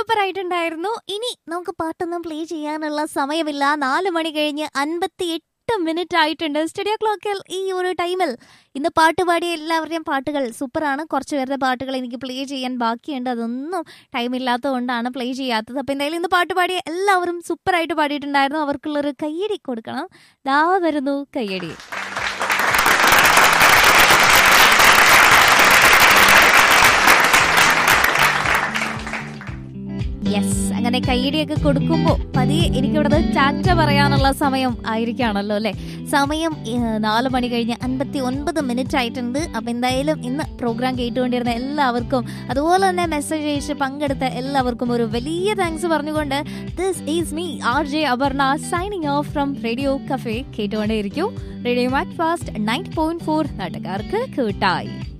super ആയിട്ടുണ്ടായിരുന്നു ഇനി നമുക്ക് പാട്ടൊന്നും പ്ലേ ചെയ്യാനുള്ള സമയമില്ല നാല് മണി കഴിഞ്ഞ് അൻപത്തി എട്ട് മിനിറ്റ് ആയിട്ടുണ്ട് സ്റ്റുഡിയോ ക്ലോക്കിൽ ഈ ഒരു ടൈമിൽ ഇന്ന് പാട്ട് പാടിയ എല്ലാവരുടെയും പാട്ടുകൾ സൂപ്പറാണ് കുറച്ച് പേരുടെ പാട്ടുകൾ എനിക്ക് പ്ലേ ചെയ്യാൻ ബാക്കിയുണ്ട് അതൊന്നും ടൈം ഇല്ലാത്തതുകൊണ്ടാണ് പ്ലേ ചെയ്യാത്തത് അപ്പോൾ എന്തായാലും ഇന്ന് പാട്ട് പാടിയ എല്ലാവരും സൂപ്പറായിട്ട് പാടിയിട്ടുണ്ടായിരുന്നു അവർക്കുള്ളൊരു കയ്യടി കൊടുക്കണം ദാ വരുന്നു കയ്യടി യെസ് അങ്ങനെ കയ്യടിയൊക്കെ കൊടുക്കുമ്പോൾ പതിയെ എനിക്കിവിടെ ടാറ്റ പറയാനുള്ള സമയം ആയിരിക്കുകയാണല്ലോ അല്ലെ സമയം ഏഹ്, നാല് മണി കഴിഞ്ഞ് അൻപത്തി ഒൻപത് മിനിറ്റ് ആയിട്ടുണ്ട് അപ്പൊ എന്തായാലും ഇന്ന് പ്രോഗ്രാം കേട്ടുകൊണ്ടിരുന്ന എല്ലാവർക്കും അതുപോലെ തന്നെ മെസ്സേജ് അയച്ച് പങ്കെടുത്ത എല്ലാവർക്കും ഒരു വലിയ താങ്ക്സ് പറഞ്ഞുകൊണ്ട് this is me R J Aparna signing off from radio cafe കേട്ടുകൊണ്ടേയിരിക്കും റേഡിയോ മാറ്റ് ഫാസ്റ്റ് നയൻ പോയിന്റ് ഫോർ നാട്ടുകാർക്ക് കൂട്ടായി